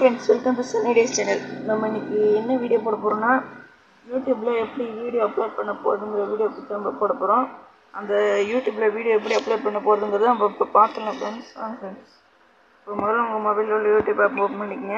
friends welcome to Sunny Days channel நம்ம இன்னைக்கு என்ன வீடியோ போட போகிறோம்னா யூடியூப்பில் எப்படி வீடியோ அப்லோட் பண்ண போகுதுங்கிற வீடியோ பற்றி நம்ம போட போகிறோம் அந்த யூடியூப்பில் வீடியோ எப்படி அப்லோட் பண்ண போகிறதுங்கிறத நம்ம இப்போ பார்க்கலாம் ஃப்ரெண்ட்ஸ் ஆ ஃப்ரெண்ட்ஸ் இப்போ முதல்ல உங்கள் மொபைலில் உள்ள யூடியூப் ஆப் ஓப்பன் பண்ணிக்கங்க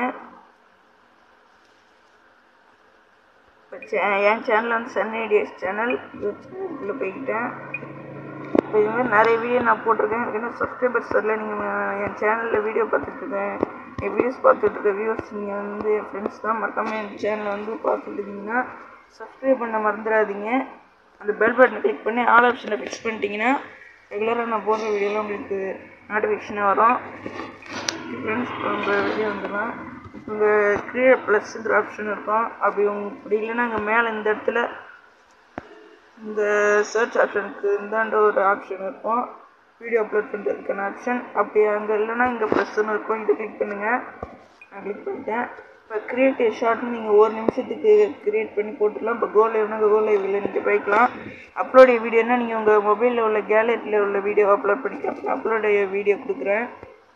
இப்போ சே என் சேனல் வந்து சன்னி டேஸ் சேனல் சேனலுக்குள்ளே போய்கிட்டேன் இப்போ இது மாதிரி நிறைய வீடியோ நான் போட்டிருக்கேன் எனக்கு இன்னும் சப்ஸ்கிரைபர்ஸ் வரல நீங்கள் என் சேனலில் வீடியோ பார்த்துட்ருக்கேன் என் வியூஸ் பார்த்துட்ருக்க வியூவர்ஸ் நீங்கள் வந்து என் ஃப்ரெண்ட்ஸ் தான் மறக்காமல் என் சேனலை வந்து பார்த்துட்டு இருந்தீங்கன்னா சப்ஸ்கிரைப் பண்ண மறந்துடாதீங்க அந்த பெல் பட்டனை கிளிக் பண்ணி ஆல் ஆப்ஷனை ஃபிக்ஸ் பண்ணிட்டீங்கன்னா ரெகுலராக நான் போடுற வீடியோலாம் உங்களுக்கு நோட்டிஃபிகேஷனாக வரும் ஃப்ரெண்ட்ஸ் இப்போ உங்கள் வீடியோ வந்துடலாம் இப்போ கீழே ப்ளஸ்ங்கிற ஆப்ஷன் இருக்கும் அப்படி உங்க அப்படி இல்லைன்னா அங்கே மேலே இந்த இடத்துல இந்த சர்ச் ஆப்ஷனுக்கு இந்தாண்ட ஒரு ஆப்ஷன் இருக்கும் வீடியோ அப்லோட் பண்ணுறதுக்கான ஆப்ஷன் அப்படி அங்கே இல்லைன்னா இங்கே ப்ளஸ்ன்னு இருக்கும் இதை கிளிக் பண்ணுங்கள் நான் கிளிக் பண்ணிட்டேன் இப்போ கிரியேட் ஏ ஷார்ட்னு நீங்கள் ஒரு நிமிஷத்துக்கு கிரியேட் பண்ணி போட்டுக்கலாம் இப்போ கோல் லைவ்னா கோல் லைவில் நீங்கள் போய்க்கலாம் அப்லோட் வீடியோனா நீங்கள் உங்கள் மொபைலில் உள்ள கேலரியில் உள்ள வீடியோ அப்லோட் பண்ணிக்கலாம் அப்லோட் வீடியோ கொடுக்குறேன்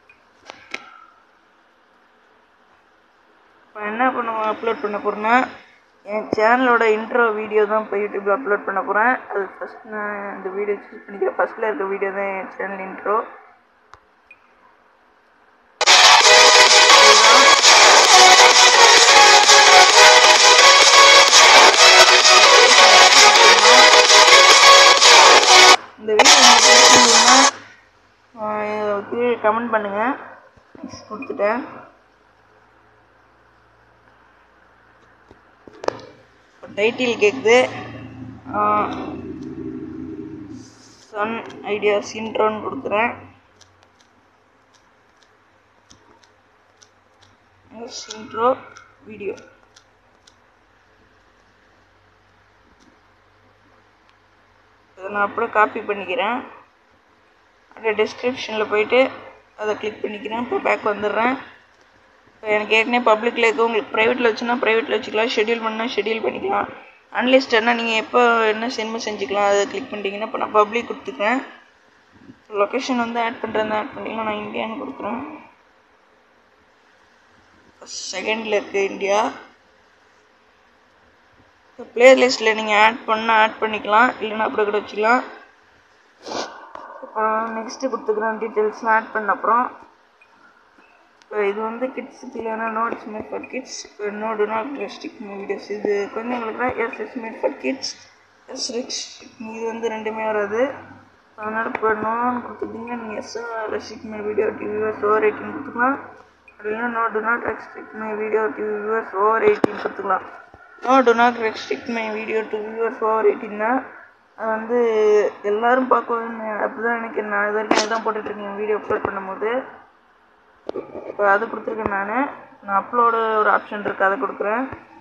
இப்போ என்ன பண்ண அப்லோட் பண்ண போகிறேன்னா என் சேனலோட இன்ட்ரோ வீடியோ தான் இப்போ யூடியூப்பில் அப்லோட் பண்ண போகிறேன் அது ஃபஸ்ட் நான் இந்த வீடியோ சூஸ் பண்ணிக்கிறேன் ஃபஸ்ட்டில் இருக்க வீடியோ தான் என் சேனல் இன்ட்ரோ இந்த வீடியோ உங்களுக்கு பிடிச்சிருந்ததுன்னா கீழே கமெண்ட் பண்ணுங்கள் கொடுத்துட்டேன் டைட்டில் கேட்குது சன் ஐடியாஸ் இன்ட்ரோன்னு கொடுக்குறேன் இன்ட்ரோ வீடியோ இதை நான் அப்படியே காப்பி பண்ணிக்கிறேன் அப்படியே டிஸ்கிரிப்ஷனில் போயிட்டு அதை கிளிக் பண்ணிக்கிறேன் இப்போ பேக் வந்துடுறேன் இப்போ எனக்கு ஏற்கனவே பப்ளிக்கில் இருக்குது உங்களுக்கு ப்ரைவேட்டில் வச்சுன்னா ப்ரைவேட்டில் வச்சுக்கலாம் ஷெடியூல் பண்ணால் ஷெடியூல் பண்ணிக்கலாம் அன்லிஸ்டட்னா நீங்கள் எப்போ என்ன சென்ம செஞ்சுக்கலாம் அதை கிளிக் பண்ணிட்டீங்கன்னா இப்போ நான் பப்ளிக் கொடுத்துக்கிறேன் லொக்கேஷன் வந்து ஆட் பண்ணுறது ஆட் பண்ணிக்கலாம் நான் இந்தியான்னு கொடுக்குறேன் செகண்டில் இருக்குது இந்தியா இப்போ பிளேலிஸ்ட்டில் நீங்கள் ஆட் பண்ணால் ஆட் பண்ணிக்கலாம் இல்லைன்னா அப்படி கூட வச்சுக்கலாம் அப்புறம் நெக்ஸ்ட்டு கொடுத்துக்கிறேன் டீட்டெயில்ஸ்லாம் ஆட் பண்ண அப்புறம் இப்போ இது வந்து கிட்ஸுக்கு இல்லைனா நோட்ஸ் மேட் ஃபார் கிட்ஸ் இப்போ நோடு நாட் ரெஸ்ட்ரிக்ட் வீடியோஸ் இது குழந்தைங்களுக்குலாம் yes yes made for kids yes restrict இது வந்து ரெண்டுமே வராது அதனால் இப்போ நோன்னு கொடுத்துட்டிங்கன்னா நீங்கள் yes restrict my video to viewers over eighteen கொடுத்துக்கலாம் அப்படி இல்லைனா no do not restrict my video to viewers over eighteen கொடுத்துக்கலாம் no do not restrict my video to viewers over எயிட்டின்னா அது வந்து எல்லோரும் பார்க்கணும்னு அப்படி தான் எனக்கு நான் இது வரைக்கும் இதுதான் போட்டுட்ருக்கேன் வீடியோ அப்லோட் பண்ணும்போது இப்போ அது கொடுத்துருக்கேன் நான் நான் அப்லோடு ஒரு ஆப்ஷன் இருக்குது அதை கொடுக்குறேன்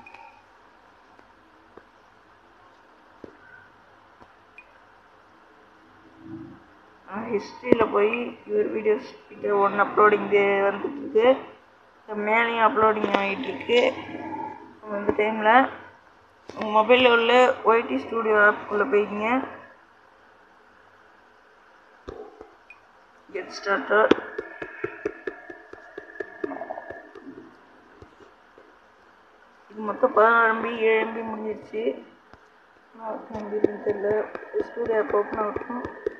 ஹிஸ்ட்ரியில் போய் யுவர் வீடியோஸ் இது ஒன் அப்லோடிங் வந்துட்டுருக்கு மேலேயும் அப்லோடிங் ஆகிட்டுருக்கு இந்த டைமில் உங்கள் மொபைலில் உள்ள ஒய்டி ஸ்டூடியோ ஆப்குள்ளே போய்க்கிங்க கெட் ஸ்டார்டட் இது மொத்தம் பதினாறு எம்பி ஏழு எம்பி முடிஞ்சிருச்சு முடியுதுன்னு தெரியல ஸ்டூடியோ ஆப் ஓப்பன் ஆகட்டும்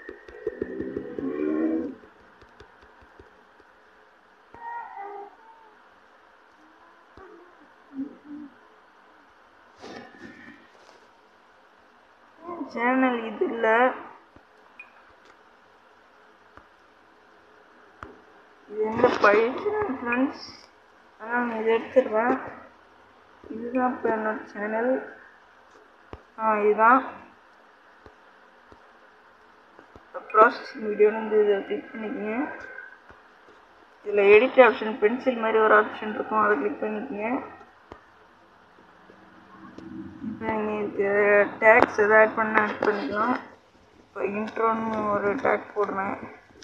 சேனல் இது இல்லை இது எந்த பழைய சேனல் ஃப்ரெண்ட்ஸ் ஆனால் நான் இதை எடுத்துடுறேன் இதுதான் இப்போ என்னோட சேனல் ஆ இதுதான் ப்ராசஸிங் வீடியோன்னு வந்து இதை கிளிக் பண்ணிக்கங்க இதில் எடிட் ஆப்ஷன் பென்சில் மாதிரி ஒரு ஆப்ஷன் இருக்கும் அதை கிளிக் பண்ணிக்கங்க இப்போ நீங்கள் டேக்ஸ் எதாவது ஆட் பண்ண ஆட் பண்ணிக்கலாம் இப்போ இன்ட்ரோன்னு ஒரு டேக் போடுறேன்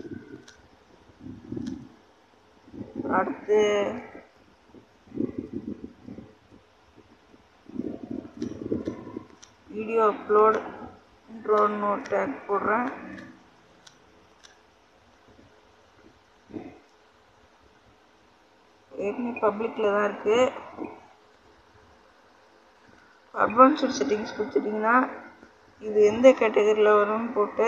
அடுத்து வீடியோ அப்லோட் இன்ட்ரோன்னு ஒரு டேக் போடுறேன் ஏற்கனவே பப்ளிக்கில் தான் இருக்குது அட்வான்ஸ்டு செட்டிங்ஸ் கொடுத்துட்டிங்கன்னா இது எந்த கேட்டகரியில் வரும்னு போட்டு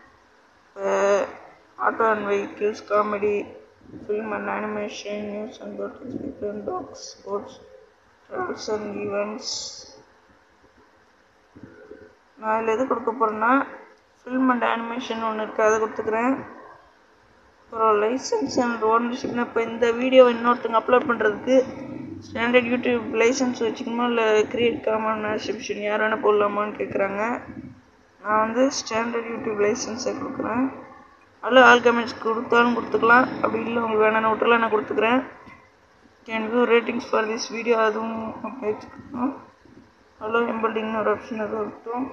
auto and vehicles comedy film and animation news and different talks sports travels and events நான் இதில் எது கொடுக்க போகிறேன்னா ஃபில்ம் அண்ட் அனிமேஷன் ஒன்று இருக்குது அதை கொடுத்துக்கிறேன் அப்புறம் லைசன்ஸ் அண்ட் ஓனர்ஷிப்னா இப்போ இந்த வீடியோ இன்னொருத்தங்க அப்லோட் பண்ணுறதுக்கு ஸ்டாண்டர்ட் யூடியூப் லைசன்ஸ் வச்சுக்கணுமா இல்லை கிரியேட் காமன் அட்ரிபியூஷன் யார் வேணால் போடலாமான்னு கேட்குறாங்க நான் வந்து ஸ்டாண்டர்ட் யூடியூப் லைசன்ஸை கொடுக்குறேன் அதில் ஆல் கமெண்ட்ஸ் கொடுத்தாலும் கொடுத்துக்கலாம் அப்படி இல்லை உங்களுக்கு வேணான்னு விட்டுலாம் நான் கொடுத்துக்கிறேன் can view ratings for this video அதுவும் வச்சுக்கணும் ஹலோ எம்பல்டிங்னு ஒரு ஆப்ஷன் அது இருக்கட்டும்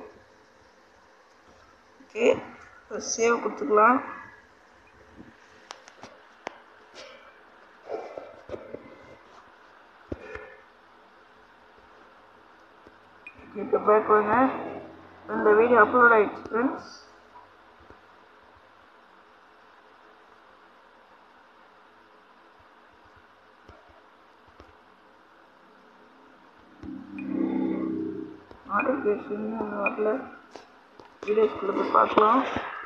ஓகே இப்போ சேவ் கொடுத்துக்கலாம் இப்போ பேக் வாங்க இந்த வீடியோ அப்லோட் ஆகிடுச்சு ஃப்ரெண்ட்ஸ் நோட்டிஃபிகேஷன் வரல வீடியோஸ்குள்ளே போய் பார்க்கலாம்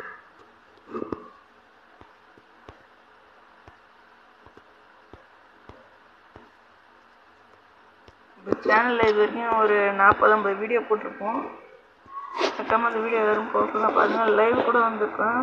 இந்த சேனலில் இது வரைக்கும் ஒரு நாற்பது ஐம்பது வீடியோ போட்டிருப்போம் மறக்காமல் அந்த வீடியோ எல்லோரும் போகலாம் பாருங்க லைவ் கூட வந்திருக்கேன்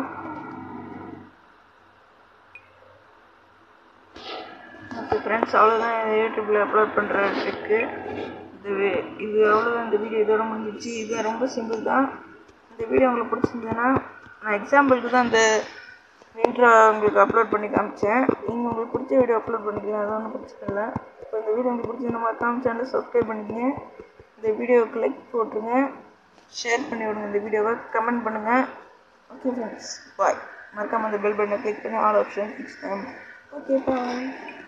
ஓகே ஃப்ரெண்ட்ஸ் அவ்வளோதான் யூடியூப்பில் அப்லோட் பண்ணுற ட்ரிக்கு இது இது அவ்வளோதான் இந்த வீடியோ இதோட முடிஞ்சிச்சு இது ரொம்ப சிம்பிள் தான் இந்த வீடியோ உங்களுக்கு பிடிச்சிருந்ததுன்னா நான் எக்ஸாம்பிளுக்கு தான் இந்த இன்ட்ரோ உங்களுக்கு அப்லோட் பண்ணி காமிச்சேன் நீங்கள் உங்களுக்கு பிடிச்ச வீடியோ அப்லோட் பண்ணிக்கலாம் அது ஒன்றும் பிரச்சனை இல்லை இப்போ இந்த வீடியோ உங்களுக்கு பிடிச்சிருந்தா மறக்காம சேனலை சப்ஸ்கிரைப் பண்ணிக்கங்க இந்த வீடியோவுக்கு லைக் போட்டுருங்க ஷேர் பண்ணி விடுங்க இந்த வீடியோவை கமெண்ட் பண்ணுங்கள் ஓகே ஃப்ரெண்ட்ஸ் பாய் மறக்காமல் அந்த பெல் பட்டனை கிளிக் பண்ணி all option fix time okay பாய்